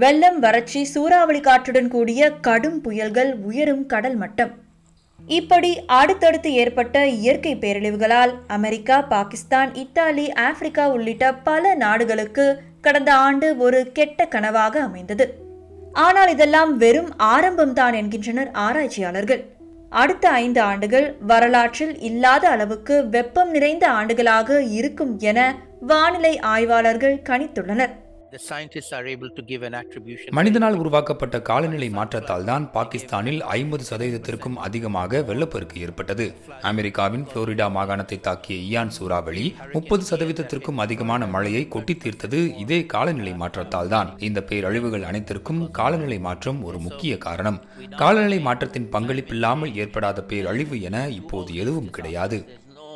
வெள்ளம் வறட்சி சூறாவளி காற்றுடன் கூடிய கடும் புயல்கள் உயரும் கடல் மட்டம் இப்படி அடுத்தடுத்து ஏற்பட்ட இயற்கை பேரழிவுகளால் அமெரிக்கா பாகிஸ்தான் இத்தாலி ஆப்பிரிக்கா உள்ளிட்ட பல நாடுகளுக்கு கடந்த ஆண்டு ஒரு கெட்ட கனவாக அமைந்தது ஆனால் இதெல்லாம் வெறும் ஆரம்பம்தான் என்கின்றனர் ஆராய்ச்சியாளர்கள் அடுத்த ஐந்து ஆண்டுகள் வரலாற்றில் இல்லாத அளவுக்கு வெப்பம் நிறைந்த ஆண்டுகளாக இருக்கும் என வானிலை ஆய்வாளர்கள் கணித்துள்ளனர் The scientists are able to give an attribution. மனிதனால் உருவாக்கப்பட்ட காலநிலை மாற்றத்தால் தான் பாகிஸ்தானில் ஐம்பது சதவீதத்திற்கும் அதிகமாக வெள்ளப்பெருக்கு ஏற்பட்டது அமெரிக்காவின் புளோரிடா மாகாணத்தை தாக்கிய இயான் சூறாவளி முப்பது சதவீதத்திற்கும் அதிகமான மழையை கொட்டி தீர்த்தது இதே காலநிலை மாற்றத்தால் தான் இந்த பேரழிவுகள் அனைத்திற்கும் காலநிலை மாற்றம் ஒரு முக்கிய காரணம் காலநிலை மாற்றத்தின் பங்களிப்பில்லாமல் ஏற்படாத பேரழிவு என இப்போது எதுவும் கிடையாது There's no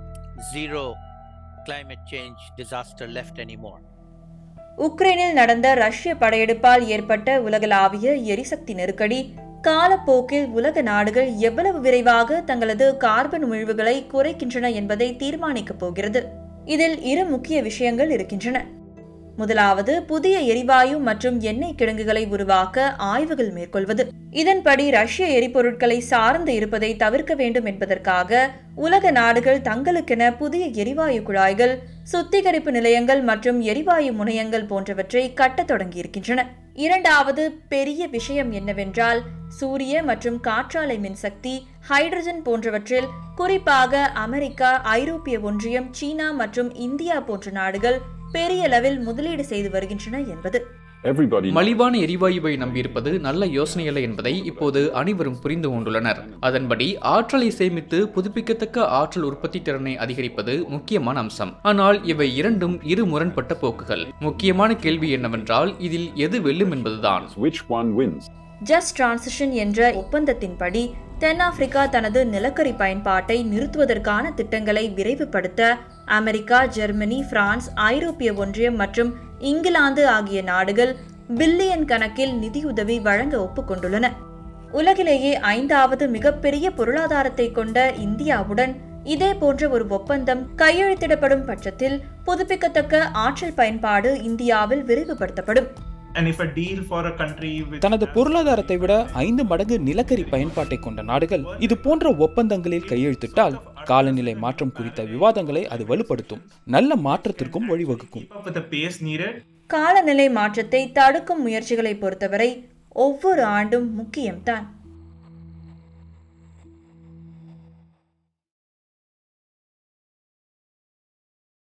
zero climate change disaster left anymore. உக்ரைனில் நடந்த ரஷ்ய படையெடுப்பால் ஏற்பட்ட உலகளாவிய எரிசக்தி நெருக்கடி காலப்போக்கில் உலக நாடுகள் எவ்வளவு விரைவாக தங்களது கார்பன் உமிழ்வுகளை குறைக்கின்றன என்பதை தீர்மானிக்கப் போகிறது இதில் இரு முக்கிய விஷயங்கள் இருக்கின்றன முதலாவது புதிய எரிவாயு மற்றும் எண்ணெய் கிடங்குகளை உருவாக்க ஆய்வுகள் மேற்கொள்வது இதன்படி ரஷ்ய எரிபொருட்களை சார்ந்து இருப்பதை தவிர்க்க வேண்டும் என்பதற்காக உலக நாடுகள் தங்களுக்கென புதிய எரிவாயு குழாய்கள் சுத்திகரிப்பு நிலையங்கள் மற்றும் எரிவாயு முனையங்கள் போன்றவற்றை கட்டத் தொடங்கியிருக்கின்றன இரண்டாவது பெரிய விஷயம் என்னவென்றால் சூரிய மற்றும் காற்றாலை மின்சக்தி ஹைட்ரஜன் போன்றவற்றில் குறிப்பாக அமெரிக்கா ஐரோப்பிய ஒன்றியம் சீனா மற்றும் இந்தியா போன்ற நாடுகள் பெரிய அளவில் முதலீடு செய்து வருகின்றன என்பது Everybody மலிவான எரிவாயுவை நம்பியிருப்பது நல்ல யோசனையல்ல என்பதை இப்போது அனைவரும் புரிந்து கொண்டுள்ளனர் அதன்படி ஆற்றலை சேமித்து புதுப்பிக்கத்தக்க ஆற்றல் உற்பத்தி திறனை அதிகரிப்பது முக்கியமான அம்சம் ஆனால் இவை இரண்டும் இரு முரண்பட்ட போக்குகள் முக்கியமான கேள்வி என்னவென்றால் இதில் எது வெல்லும் என்பதுதான் which one wins? Just transition என்ற ஒப்பந்தத்தின்படி தென்னாப்பிரிக்கா தனது நிலக்கரி பயன்பாட்டை நிறுத்துவதற்கான திட்டங்களை விரைவுபடுத்த அமெரிக்கா ஜெர்மனி பிரான்ஸ் ஐரோப்பிய ஒன்றியம் மற்றும் இங்கிலாந்து ஆகிய நாடுகள் பில்லியன் கணக்கில் நிதியுதவி வழங்க ஒப்புக்கொண்டுள்ளன உலகிலேயே ஐந்தாவது மிகப்பெரிய பொருளாதாரத்தை கொண்ட இந்தியாவுடன் இதே போன்ற ஒரு ஒப்பந்தம் கையெழுத்திடப்படும் பட்சத்தில் புதுப்பிக்கத்தக்க ஆற்றல் பயன்பாடு இந்தியாவில் விரிவுபடுத்தப்படும் And if a deal for a country with தனது பொருளாதாரத்தை விட ஐந்து மடங்கு நிலக்கரி பயன்பாட்டை கொண்ட நாடுகள் இது போன்ற ஒப்பந்தங்களில் கையெழுத்திட்டால் காலநிலை மாற்றம் குறித்த விவாதங்களை அது வலுப்படுத்தும் நல்ல மாற்றத்திற்கும் வழிவகுக்கும் keep up with the pace needed, காலநிலை மாற்றத்தை தடுக்கும் முயற்சிகளை பொறுத்தவரை ஒவ்வொரு ஆண்டும் முக்கியம்தான்